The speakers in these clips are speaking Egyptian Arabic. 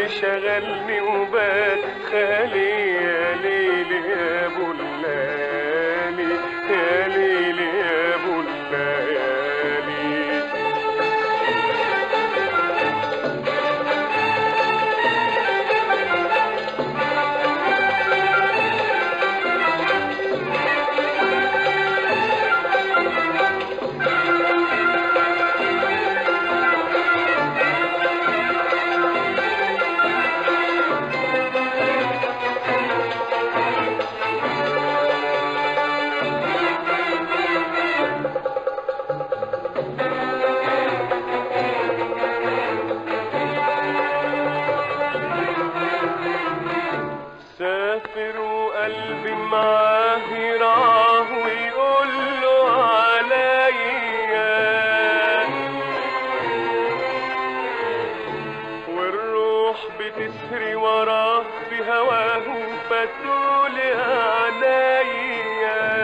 شغلني وبات خالي يا ليل يا ابو الليالي يا ليل يا ابو الليالي سافر وقلبي معاه يرعاه ويقول له عليا والروح بتسري وراه في هواه فتقول عينيا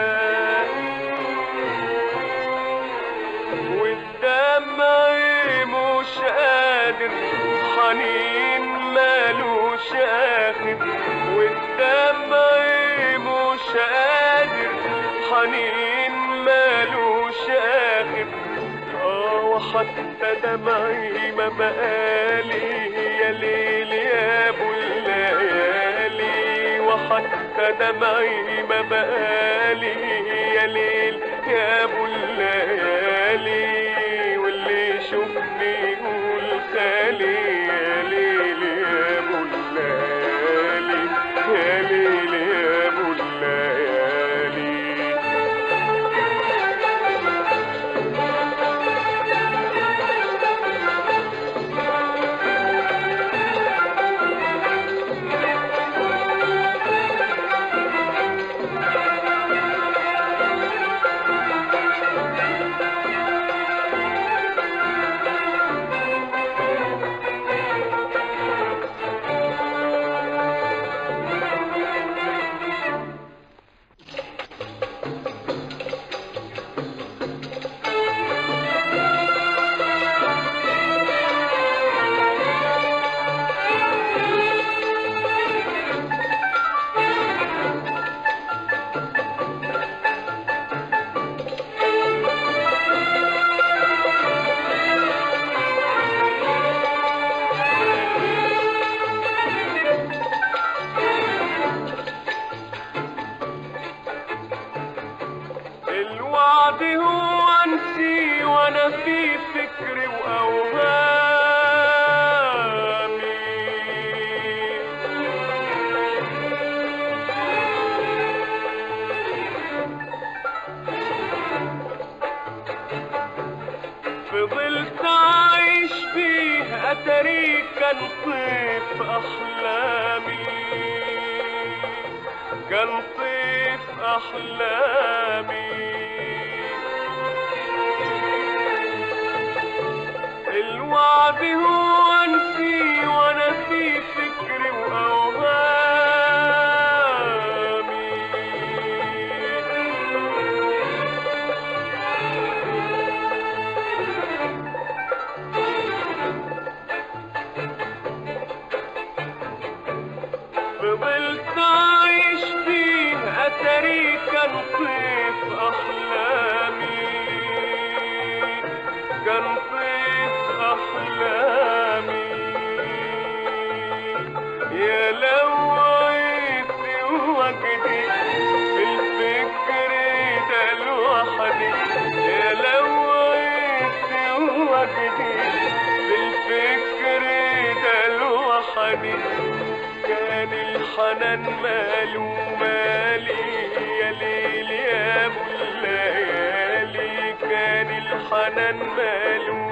والدمع مش قادر حنين مالوش اخر والدمع مش قادر حنين مالوش اخر اه وحتى دمعي ما بقالي يا ليل يا ابو الليالي وحتى دمعي ما بقالي يا ليل يا ابو الليالي واللي يشوفني يقول خالي يا ليل يا ابو الليالي يا ليل يا ابو الليالي الوعد هو انسي وانا في فكري واوهامي فضلت عايش فيه اتاري كان طيف احلامي كان طيف احلامي الوعد هو انسي وانا في فكري واوهامي فضلت عايش فيه اتاري كان طيف احلامي كان طيف احلامي يا لو عيت وجدي في الفكر ده لوحدي يا لو عيت وجدي في الفكر ده لوحدي كان الحنان ماله مالي يا ليل يا ابو الليالي كان الحنان ماله